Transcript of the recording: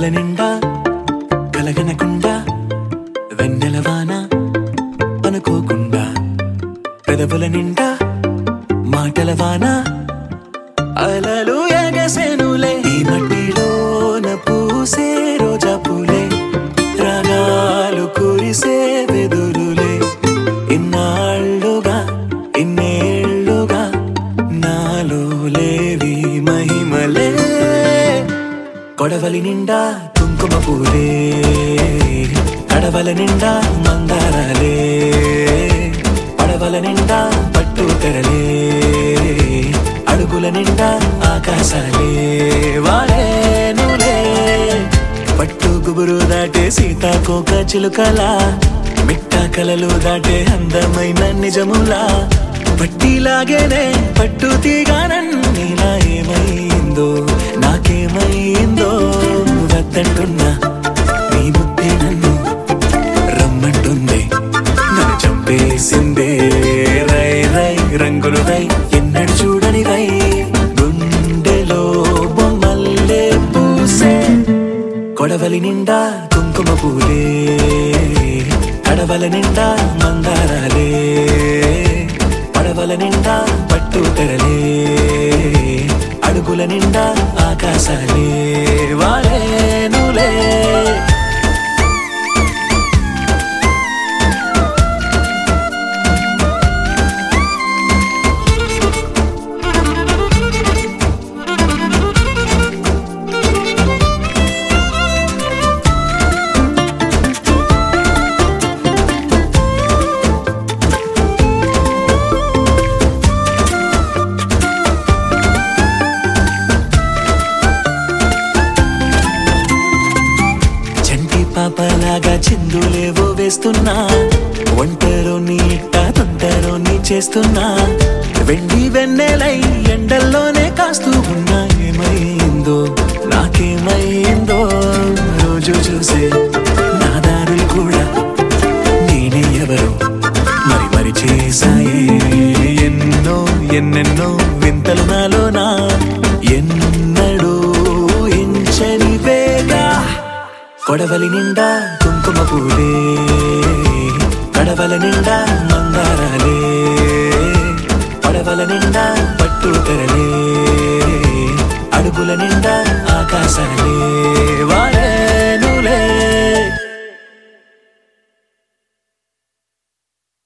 కడవల నిండా కలగనకుండా వెన్నెలవాన అనుకోకుండా పెదవుల నిండా మాటల వాన అలలు ఎగసెనులే ఈ మట్టిలోన పూసే రోజా పూలే రాగాలు కురిసే వెదురులే ఇన్నాళ్ళుగా ఇన్నేళ్ళుగా నాలో లేవి మహిమలే కొడవలి నిండా కుంకుమ పూలే కడవల నిండా మందారాలే పడవల నిండా పట్టు తెరలే అడుగుల నిండా ఆకాశాలే వాడేనులే పట్టు గుబురు దాటే సీతాకోక చిలుకలా మిట్ట కలలు దాటే అందమైన నిజములా పట్టిలాగేనే పట్టు తీగానన్నీలా ఏమైందో నాకేమైందో వద్దంటున్నా నీ బుద్ధి నన్ను రమ్మంటుంది నన్ను చంపేసిందే రై రై రంగులు రై ఎన్నడు చూడని రై గుండెలో బొమ్మల్లే పూసే కొడవలి నిండా కుంకుమ పూలే కడవల నిండా మందారాలే పడవల నిండా పట్టు తెరలే అడుగుల నిండా ఆకాశాలే వాలేనులే చంటి పాపలాగా చిందులేవో వేస్తున్నా ఒంటరో నీ ఇట్ట తొంటరో నీ చేస్తున్నా వెండి వెన్నెలై ఎండల్లోనే కాస్తూ ఉన్నా ఏమైందో నాకేమైందో రోజు చూసే నా దారులు కూడా నేనే ఎవరో మరి మరి చేశాయే ఎన్నో ఎన్నెన్నో వింతలు నాలోనా ఎన్నడూ ఎంచని వేగా కొడవలి నిండా కుంకుమ పూలే కడవల నిండా మందారాలే పడవల నిండా పట్టు తెరలే అడుగుల నిండా ఆకాశాలే వాన